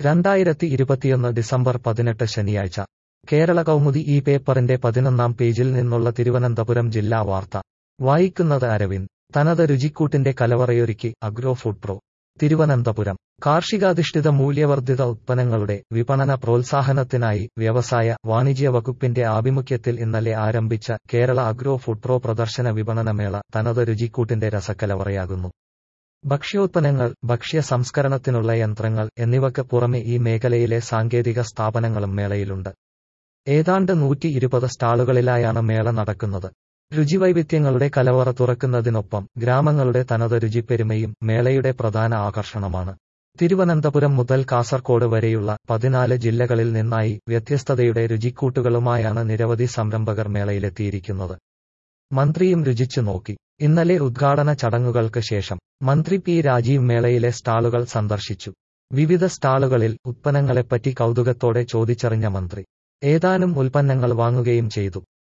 രണ്ടായിരത്തി ഇരുപത്തിയൊന്ന് ഡിസംബർ പതിനെട്ട് ശനിയാഴ്ച കേരള കൗമുദി ഈ പേപ്പറിന്റെ പതിനൊന്നാം പേജിൽ നിന്നുള്ള തിരുവനന്തപുരം ജില്ലാ വാർത്ത വായിക്കുന്നത് അരവിന്ദ് തനത് രുചിക്കൂട്ടിന്റെ കലവറയൊരുക്കി അഗ്രോ ഫുഡ് പ്രോ തിരുവനന്തപുരം കാർഷികാധിഷ്ഠിത മൂല്യവർദ്ധിത ഉത്പന്നങ്ങളുടെ വിപണന പ്രോത്സാഹനത്തിനായി വ്യവസായ വാണിജ്യ വകുപ്പിന്റെ ആഭിമുഖ്യത്തിൽ ഇന്നലെ ആരംഭിച്ച കേരള അഗ്രോ ഫുഡ് പ്രോ പ്രദർശന വിപണനമേള തനത് രുചിക്കൂട്ടിന്റെ രസക്കലവറയാകുന്നു ഭക്ഷ്യോത്പന്നങ്ങൾ ഭക്ഷ്യ സംസ്കരണത്തിനുള്ള യന്ത്രങ്ങൾ എന്നിവയ്ക്ക് പുറമെ ഈ മേഖലയിലെ സാങ്കേതിക സ്ഥാപനങ്ങളും മേളയിലുണ്ട് ഏതാണ്ട് നൂറ്റി ഇരുപത് സ്റ്റാളുകളിലായാണ് മേള നടക്കുന്നത് രുചിവൈവിധ്യങ്ങളുടെ കലവറ തുറക്കുന്നതിനൊപ്പം ഗ്രാമങ്ങളുടെ തനത് രുചിപ്പെരുമയും മേളയുടെ പ്രധാന ആകർഷണമാണ് തിരുവനന്തപുരം മുതൽ കാസർകോട് വരെയുള്ള പതിനാല് ജില്ലകളിൽ നിന്നായി വ്യത്യസ്തതയുടെ രുചിക്കൂട്ടുകളുമായാണ് നിരവധി സംരംഭകർ മേളയിലെത്തിയിരിക്കുന്നത് മന്ത്രിയും രുചിച്ചു നോക്കി ഇന്നലെ ഉദ്ഘാടന ചടങ്ങുകൾക്ക് ശേഷം മന്ത്രി പി രാജീവ് മേളയിലെ സ്റ്റാളുകൾ സന്ദർശിച്ചു വിവിധ സ്റ്റാളുകളിൽ ഉത്പന്നങ്ങളെപ്പറ്റി കൗതുകത്തോടെ ചോദിച്ചറിഞ്ഞ മന്ത്രി ഏതാനും ഉൽപ്പന്നങ്ങൾ വാങ്ങുകയും ചെയ്തു